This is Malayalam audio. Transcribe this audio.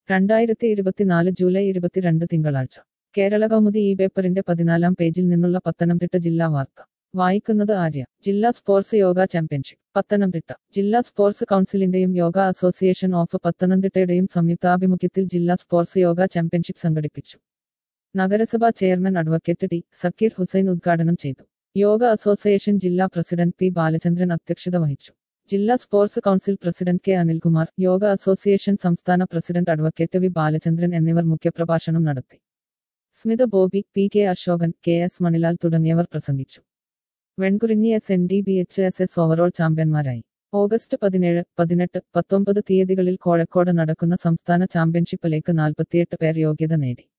രണ്ടായിരത്തി ഇരുപത്തിനാല് ജൂലൈ ഇരുപത്തിരണ്ട് തിങ്കളാഴ്ച കേരള കൗമുദി ഈ പേപ്പറിന്റെ പതിനാലാം പേജിൽ നിന്നുള്ള പത്തനംതിട്ട ജില്ലാ വാർത്ത വായിക്കുന്നത് ആര്യ ജില്ലാ സ്പോർട്സ് യോഗ ചാമ്പ്യൻഷിപ്പ് പത്തനംതിട്ട ജില്ലാ സ്പോർട്സ് കൗൺസിലിന്റെയും യോഗ അസോസിയേഷൻ ഓഫ് പത്തനംതിട്ടയുടെയും സംയുക്താഭിമുഖ്യത്തിൽ ജില്ലാ സ്പോർട്സ് യോഗ ചാമ്പ്യൻഷിപ്പ് സംഘടിപ്പിച്ചു നഗരസഭാ chairman advocate T Zakir Hussain ഉദ്ഘാടനം ചെയ്തു യോഗ അസോസിയേഷൻ ജില്ലാ പ്രസിഡന്റ് പി ബാലചന്ദ്രൻ അധ്യക്ഷത വഹിച്ചു ജില്ലാ sports council president K Anilkumar yoga association സംസ്ഥാന പ്രസിഡന്റ് അഡ്വക്കേറ്റ് വി ബാലചന്ദ്രൻ എന്നിവർ മുഖ്യപ്രഭാഷണം നടത്തി Smitha Bobby P K Ashokan K S Manilal തുടങ്ങിയവർ പ്രസംഗിച്ചു Venkurinji S N D B H S S overall ചാമ്പ്യന്മാരായി ഓഗസ്റ്റ് പതിനേഴ് പതിനെട്ട് പത്തൊമ്പത് തീയതികളിൽ കോഴിക്കോട് നടക്കുന്ന സംസ്ഥാന ചാമ്പ്യൻഷിപ്പിലേക്ക് നാൽപ്പത്തിയെട്ട് പേർ യോഗ്യത നേടി